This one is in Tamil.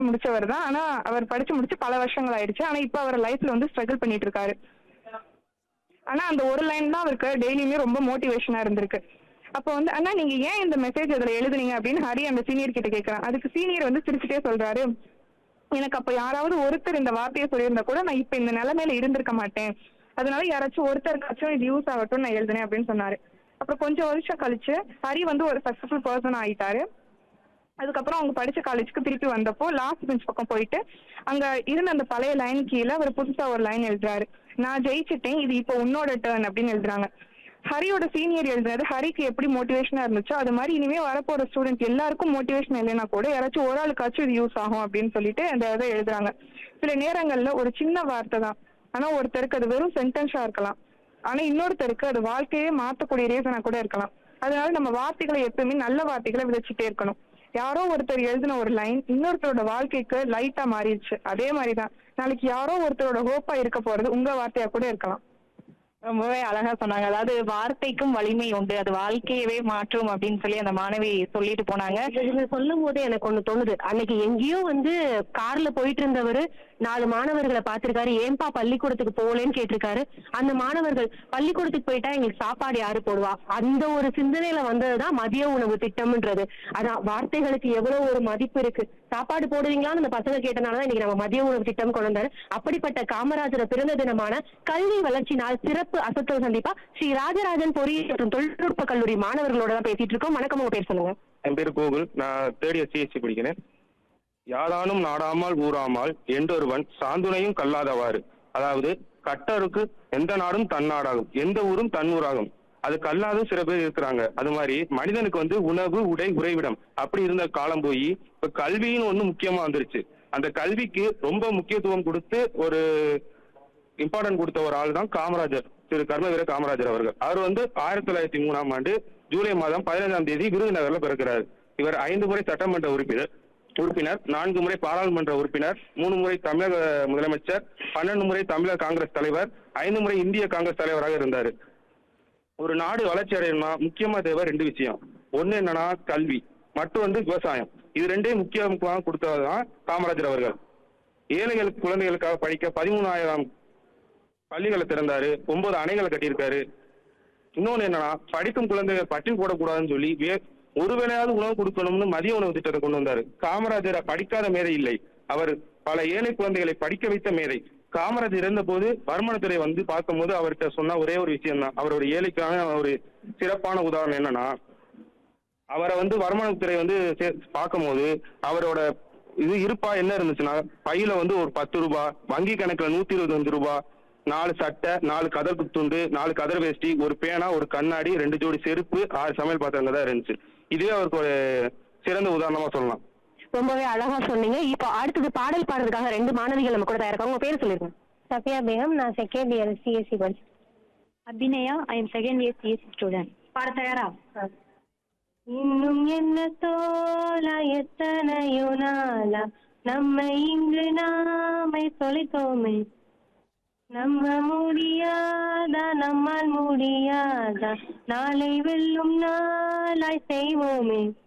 முடிச்சவர் தான் ஆனா அவர் படிச்சு முடிச்சு பல வருஷங்கள் ஆயிடுச்சு ஆனா இப்ப அவர் லைஃப்ல வந்து ஸ்ட்ரகிள் பண்ணிட்டு இருக்காரு ஆனா அந்த ஒரு லைன் தான் அவருக்கு டெய்லியுமே ரொம்ப மோட்டிவேஷனா இருந்திருக்கு அப்போ வந்து அண்ணா நீங்க ஏன் இந்த மெசேஜ் அதுல எழுதுனீங்க அப்படின்னு ஹரி அந்த சீனியர் கிட்ட கேக்குறான் அதுக்கு சீனியர் வந்து சிரிச்சுட்டே சொல்றாரு எனக்கு அப்ப யாராவது ஒருத்தர் இந்த வார்த்தையை சொல்லியிருந்தா கூட நான் இப்ப இந்த நிலைமையில இருந்திருக்க மாட்டேன் அதனால யாராச்சும் ஒருத்தருக்காச்சும் இது யூஸ் ஆகட்டும் நான் எழுதுனேன் அப்படின்னு சொன்னாரு அப்புறம் கொஞ்சம் வருஷம் கழிச்சு ஹரி வந்து ஒரு சக்சஸ்ஃபுல் பர்சன் ஆயிட்டாரு அதுக்கப்புறம் அவங்க படிச்ச காலேஜுக்கு திருப்பி வந்தப்போ லாஸ்ட் பெஞ்ச் பக்கம் போயிட்டு அங்க இருந்த அந்த பழைய லைன் கீழே அவர் புதுசா ஒரு லைன் எழுதுறாரு நான் ஜெயிச்சிட்டேன் இது இப்போ உன்னோட டேர்ன் அப்படின்னு எழுதுறாங்க ஹரியோட சீனியர் எழுதுனது ஹரிக்கு எப்படி மோட்டிவேஷனா இருந்துச்சோ அது மாதிரி இனிமே வரப்போற ஸ்டூடெண்ட் எல்லாருக்கும் மோட்டிவேஷன் இல்லைன்னா கூட யாராச்சும் ஒரு ஆளுக்காச்சும் இது யூஸ் ஆகும் அப்படின்னு சொல்லிட்டு அந்த இதை எழுதுறாங்க சில நேரங்கள்ல ஒரு சின்ன வார்த்தை தான் ஆனா ஒருத்தருக்கு அது வெறும் சென்டென்ஸா இருக்கலாம் ஆனா இன்னொருத்தருக்கு அது வாழ்க்கையே மாத்தக்கூடிய ரீசனா கூட இருக்கலாம் அதனால நம்ம வார்த்தைகளை எப்பவுமே நல்ல வார்த்தைகளை விதைச்சிட்டே இருக்கணும் யாரோ ஒருத்தர் எழுதின ஒரு லைன் இன்னொருத்தரோட வாழ்க்கைக்கு லைட்டா மாறிடுச்சு அதே மாதிரிதான் நாளைக்கு யாரோ ஒருத்தரோட ஹோப்பா இருக்க போறது உங்க வார்த்தையா கூட இருக்கலாம் ரொம்பவே அழகா சொன்னாங்க அதாவது வார்த்தைக்கும் வலிமை உண்டு அது வாழ்க்கையவே மாற்றும் அப்படின்னு சொல்லி அந்த மாணவி சொல்லிட்டு போனாங்க நீங்க சொல்லும் போது எனக்கு ஒண்ணு தோணுது அன்னைக்கு எங்கேயோ வந்து கார்ல போயிட்டு இருந்தவரு நாலு மாணவர்களை பார்த்திருக்காரு ஏன்பா பள்ளிக்கூடத்துக்கு போகலன்னு கேட்டிருக்காரு அந்த மாணவர்கள் பள்ளிக்கூடத்துக்கு போயிட்டா எங்களுக்கு சாப்பாடு யாரு போடுவா அந்த ஒரு சிந்தனையில வந்ததுதான் மதிய உணவு திட்டம்ன்றது அதான் வார்த்தைகளுக்கு எவ்வளவு ஒரு மதிப்பு இருக்கு சாப்பாடு போடுவீங்களான்னு அந்த பசங்க கேட்டனாலதான் இன்னைக்கு நம்ம மதிய உணவு திட்டம் கொண்டு வந்தாரு அப்படிப்பட்ட காமராஜர் பிறந்த தினமான கல்வி வளர்ச்சி நாள் சிறப்பு அசத்தல் சந்திப்பா ஸ்ரீ ராஜராஜன் பொறியியல் மற்றும் தொழில்நுட்ப கல்லூரி மாணவர்களோட தான் பேசிட்டு இருக்கோம் வணக்கம் உங்க பேர் சொல்லுங்க என் பேர் கோகுல் நான் தேர்ட் இயர் சிஎஸ்சி படிக்கிறேன் யாதானும் நாடாமல் ஊறாமல் என்றொருவன் சாந்துணையும் கல்லாதவாறு அதாவது கட்டருக்கு எந்த நாடும் தன் நாடாகும் எந்த ஊரும் தன் ஊராகும் அது கல்லாத சில பேர் இருக்கிறாங்க அது மாதிரி மனிதனுக்கு வந்து உணவு உடை உறைவிடம் அப்படி இருந்த காலம் போய் இப்ப கல்வின்னு ஒண்ணு முக்கியமா வந்துருச்சு அந்த கல்விக்கு ரொம்ப முக்கியத்துவம் கொடுத்து ஒரு இம்பார்ட்டன்ட் கொடுத்த ஒரு ஆள் தான் காமராஜர் திரு கர்மவீர காமராஜர் அவர்கள் அவர் வந்து ஆயிரத்தி தொள்ளாயிரத்தி மூணாம் ஆண்டு ஜூலை மாதம் பதினைந்தாம் தேதி விருதுநகர்ல பிறக்கிறார் இவர் ஐந்து முறை சட்டமன்ற உறுப்பினர் உறுப்பினர் நான்கு முறை பாராளுமன்ற உறுப்பினர் மூணு முறை தமிழக முதலமைச்சர் பன்னெண்டு முறை தமிழக காங்கிரஸ் தலைவர் ஐந்து முறை இந்திய காங்கிரஸ் தலைவராக இருந்தார் ஒரு நாடு வளர்ச்சி அடையணும்னா முக்கியமா தேவை ரெண்டு விஷயம் ஒண்ணு என்னன்னா கல்வி மற்றும் வந்து விவசாயம் இது ரெண்டையும் முக்கியமாக கொடுத்ததுதான் காமராஜர் அவர்கள் ஏழைகள் குழந்தைகளுக்காக படிக்க பதிமூணாயிரம் பள்ளிகளை திறந்தாரு ஒன்பது அணைகளை கட்டியிருக்காரு இன்னொன்னு என்னன்னா படிக்கும் குழந்தைகள் பட்டினி போடக்கூடாதுன்னு சொல்லி வே ஒரு வேளையாவது உணவு கொடுக்கணும்னு மதிய உணவு திட்டத்தை கொண்டு வந்தாரு காமராஜர் படிக்காத மேதை இல்லை அவர் பல ஏழை குழந்தைகளை படிக்க வைத்த மேதை காமராஜர் இருந்தபோது வருமானத்துறை வந்து பார்க்கும்போது அவர்கிட்ட சொன்ன ஒரே ஒரு விஷயம் தான் அவர் ஒரு ஏழைக்கான ஒரு சிறப்பான உதாரணம் என்னன்னா அவரை வந்து வருமானத்துறை வந்து சே- பார்க்கும்போது அவரோட இது இருப்பா என்ன இருந்துச்சுன்னா பையில வந்து ஒரு பத்து ரூபாய் வங்கி கணக்குல நூத்தி இருபத்தஞ்சு ரூபாய் நாலு சட்டை நாலு கதர் துண்டு நாலு கதர் வேஷ்டி ஒரு பேனா ஒரு கண்ணாடி ரெண்டு ஜோடி செருப்பு ஆறு சமையல் பாத்திரங்க தான் இருந்துச்சு இதுவே அவருக்கு ஒரு சிறந்த உதாரணமா சொல்லலாம் ரொம்பவே அழகா சொன்னீங்க இப்போ அடுத்தது பாடல் பாடுறதுக்காக ரெண்டு மாணவிகள் நம்ம கூட தயாரிக்காங்க உங்க பேர் சொல்லிருங்க சஃபியா பேகம் நான் செகண்ட் இயர் சிஎஸ்சி படிச்சு Abhinaya I am second year CSC student பாட தயாரா இன்னும் என்ன தோலா எத்தனையோ நாளா நம்மை இங்கு நாமை தொலைத்தோமே நம்ப முடியாதா நம்மால் முடியாதா நாளை வெல்லும் நாளாய் செய்வோமே